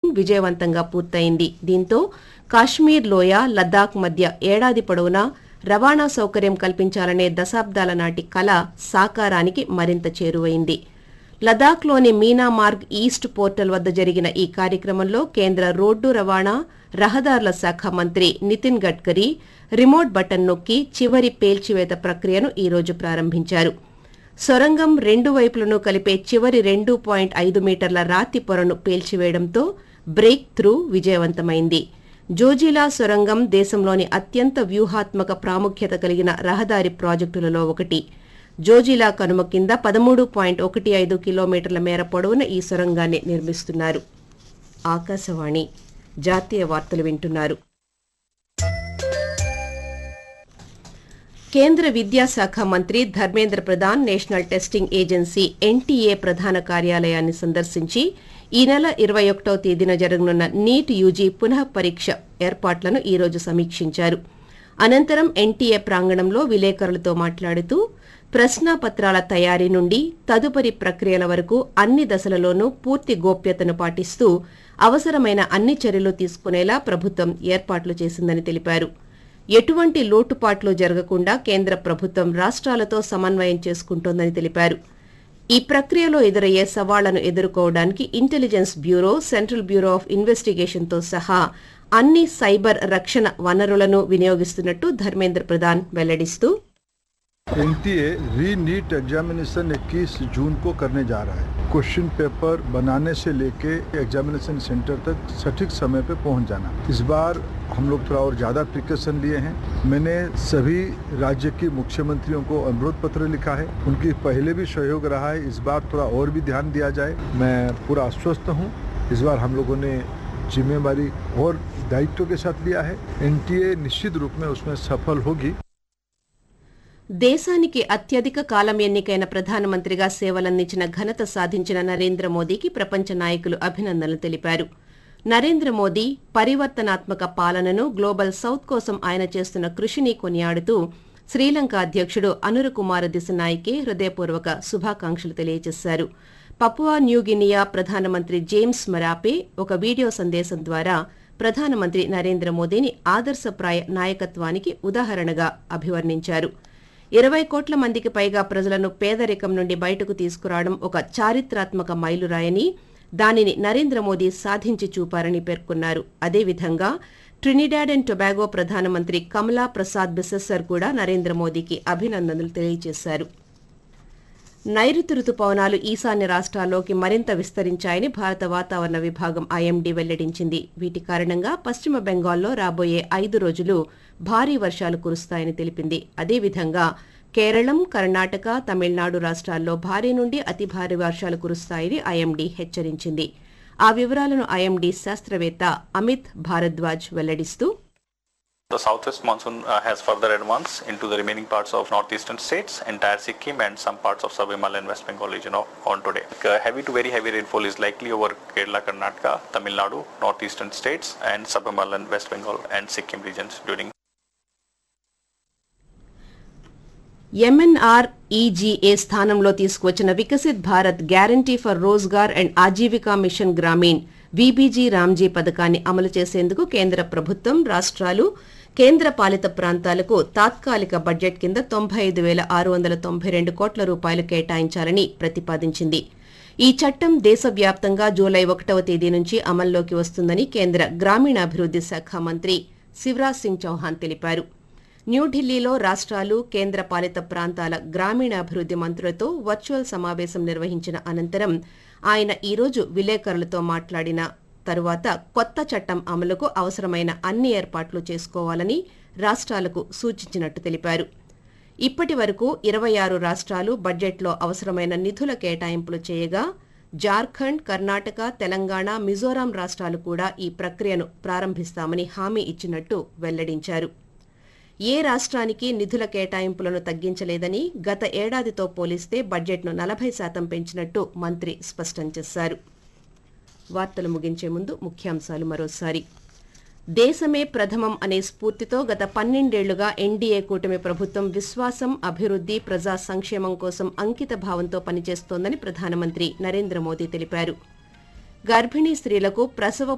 విజయవంతంగా పూర్తయింది దీంతో కాశ్మీర్ లోయ లద్దాఖ్ మధ్య ఏడాది పొడవునా రవాణా సౌకర్యం కల్పించాలనే దశాబ్దాల నాటి కల సాకారానికి మరింత చేరువైంది లదాఖ్లోని మీనామార్గ్ ఈస్ట్ పోర్టల్ వద్ద జరిగిన ఈ కార్యక్రమంలో కేంద్ర రోడ్డు రవాణా రహదారుల శాఖ మంత్రి నితిన్ గడ్కరీ రిమోట్ బటన్ నొక్కి చివరి పేల్చివేత ప్రక్రియను ఈ రోజు ప్రారంభించారు సొరంగం రెండు వైపులను కలిపే చివరి రెండు పాయింట్ ఐదు మీటర్ల రాతి పొరను పేల్చివేయడంతో బ్రేక్ త్రూ విజయవంతమైంది జోజిలా సొరంగం దేశంలోని అత్యంత వ్యూహాత్మక ప్రాముఖ్యత కలిగిన రహదారి ప్రాజెక్టులలో ఒకటి జోజిలా కనుమ కింద పదమూడు పాయింట్ ఒకటి ఐదు కిలోమీటర్ల మేర పొడవున ఈ సొరంగాన్ని నిర్మిస్తున్నారు ఆకాశవాణి జాతీయ వార్తలు వింటున్నారు కేంద్ర విద్యాశాఖ మంత్రి Dharmendra Pradhan national testing agency NTA ప్రధాన కార్యాలయాన్ని సందర్శించి ఈ నెల ఇరవై ఒకటో తేదీన జరగనున్న నీట్ యూజీ పునః పరీక్ష ఏర్పాట్లను ఈ రోజు సమీక్షించారు అనంతరం ఎన్టీఏ ప్రాంగణంలో విలేకరులతో మాట్లాడుతూ ప్రశ్నాపత్రాల తయారీ నుండి తదుపరి ప్రక్రియల వరకు అన్ని దశలలోనూ పూర్తి గోప్యతను పాటిస్తూ అవసరమైన అన్ని చర్యలు తీసుకునేలా ప్రభుత్వం ఏర్పాట్లు చేసిందని తెలిపారు ఎటువంటి లోటుపాట్లు జరగకుండా కేంద్ర ప్రభుత్వం రాష్ట్రాలతో సమన్వయం చేసుకుంటోందని తెలిపారు ఈ ప్రక్రియలో ఎదురయ్యే సవాళ్లను ఎదుర్కోవడానికి intelligence bureau central bureau of ఇన్వెస్టిగేషన్తో సహా అన్ని సైబర్ రక్షణ వనరులను వినియోగిస్తున్నట్టు ధర్మేంద్ర ప్రధాన్ వెల్లడిస్తూ एनटीए री नीट एग्जामिनेशन 21 जून को करने जा रहा है क्वेश्चन पेपर बनाने से लेके एग्जामिनेशन सेंटर तक सटीक समय पे पहुंच जाना इस बार हम लोग थोड़ा और ज़्यादा प्रिकॉशन लिए हैं मैंने सभी राज्य के मुख्यमंत्रियों को अनुरोध पत्र लिखा है उनकी पहले भी सहयोग रहा है इस बार थोड़ा और भी ध्यान दिया जाए मैं पूरा आश्वस्त हूँ इस बार हम लोगों ने जिम्मेवारी और दायित्व के साथ लिया है एनटीए निश्चित रूप में उसमें सफल होगी దేశానికి అత్యధిక కాలం ఎన్నికైన ప్రధానమంత్రిగా సేవలందించిన ఘనత సాధించిన నరేంద్ర మోదీకి ప్రపంచ నాయకులు అభినందనలు తెలిపారు నరేంద్ర మోదీ పరివర్తనాత్మక పాలనను గ్లోబల్ సౌత్ కోసం ఆయన చేస్తున్న కృషిని కొనియాడుతూ శ్రీలంక అధ్యక్షుడు అనురకుమార దిశనాయికే హృదయపూర్వక శుభాకాంక్షలు తెలియజేశారు పపువా న్యూగినియా ప్రధానమంత్రి జేమ్స్ మరాపే ఒక వీడియో సందేశం ద్వారా ప్రధానమంత్రి నరేంద్ర మోదీని ఆదర్శప్రాయ నాయకత్వానికి ఉదాహరణగా అభివర్ణించారు ఇరవై కోట్ల మందికి పైగా ప్రజలను పేదరికం నుండి బయటకు తీసుకురావడం ఒక చారిత్రాత్మక మైలురాయని దానిని నరేంద్ర మోదీ సాధించి చూపారని పేర్కొన్నారు అదేవిధంగా ట్రినిడాడ్ అండ్ టొబాగో ప్రధానమంత్రి కమలా ప్రసాద్ బిసెస్సర్ కూడా నరేంద్ర మోదీకి అభినందనలు తెలియజేశారు నైరుతి రుతుపవనాలు ఈశాన్య రాష్ట్రాల్లోకి మరింత విస్తరించాయని భారత వాతావరణ విభాగం ఐఎండీ వెల్లడించింది వీటి కారణంగా పశ్చిమ బెంగాల్లో రాబోయే ఐదు రోజులు భారీ వర్షాలు కురుస్తాయని తెలిపింది అదేవిధంగా కేరళం కర్ణాటక తమిళనాడు రాష్ట్రాల్లో భారీ నుండి అతి భారీ వర్షాలు కురుస్తాయని ఐఎండీ హెచ్చరించింది ఆ వివరాలను ఐఎండీ శాస్త్రవేత్త అమిత్ భారద్వాజ్ వెల్లడిస్తూ The southwest monsoon uh, has further advanced into the remaining parts of northeastern states, entire Sikkim and some parts of sub-Himalayan and West Bengal region of, on today. Uh, heavy to very heavy rainfall is likely over Kerala, Karnataka, Tamil Nadu, northeastern states and sub-Himalayan, West Bengal and Sikkim regions during MNR EGA స్థానంలో తీసుకువచ్చిన Viksit Bharat guarantee for Rozgar and Ajeevika mission Grameen VBG Ramji పథకాన్ని అమలు చేసేందుకు కేంద్ర ప్రభుత్వం రాష్ట్రాలు కేంద్ర పాలిత ప్రాంతాలకు తాత్కాలిక బడ్జెట్ కింద తొంభై ఐదు వేల ఆరు వందల తొంభై రెండు కోట్ల రూపాయలు కేటాయించాలని ప్రతిపాదించింది ఈ చట్టం దేశవ్యాప్తంగా జూలై ఒకటవ తేదీ నుంచి అమల్లోకి వస్తుందని కేంద్ర గ్రామీణాభివృద్ది శాఖ మంత్రి శివరాజ్ సింగ్ చౌహాన్ తెలిపారు న్యూఢిల్లీలో రాష్ట్రాలు కేంద్ర పాలిత ప్రాంతాల గ్రామీణాభివృద్ది మంత్రులతో వర్చువల్ సమావేశం నిర్వహించిన అనంతరం ఆయన ఈరోజు విలేకరులతో మాట్లాడిన తరువాత కొత్త చట్టం అమలుకు అవసరమైన అన్ని ఏర్పాట్లు చేసుకోవాలని రాష్ట్రాలకు సూచించినట్టు తెలిపారు ఇప్పటి వరకు ఇరవై ఆరు రాష్ట్రాలు బడ్జెట్లో అవసరమైన నిధుల కేటాయింపులు చేయగా జార్ఖండ్ కర్ణాటక తెలంగాణ మిజోరాం రాష్ట్రాలు కూడా ఈ ప్రక్రియను ప్రారంభిస్తామని హామీ ఇచ్చినట్టు వెల్లడించారు ఏ రాష్ట్రానికి నిధుల కేటాయింపులను తగ్గించలేదని గత ఏడాదితో పోలిస్తే బడ్జెట్ను నలభై శాతం పెంచినట్టు మంత్రి స్పష్టం చేశారు వార్తలు ముగించే ముందు ముఖ్యాంశాలు మరోసారి దేశమే ప్రథమం అనే స్ఫూర్తితో గత పన్నెండేళ్లుగా ఎన్డీఏ కూటమి ప్రభుత్వం విశ్వాసం అభివృద్ది ప్రజా సంక్షేమం కోసం అంకిత భావంతో పనిచేస్తోందని ప్రధానమంత్రి నరేంద్ర మోదీ తెలిపారు గర్భిణీ స్త్రీలకు ప్రసవ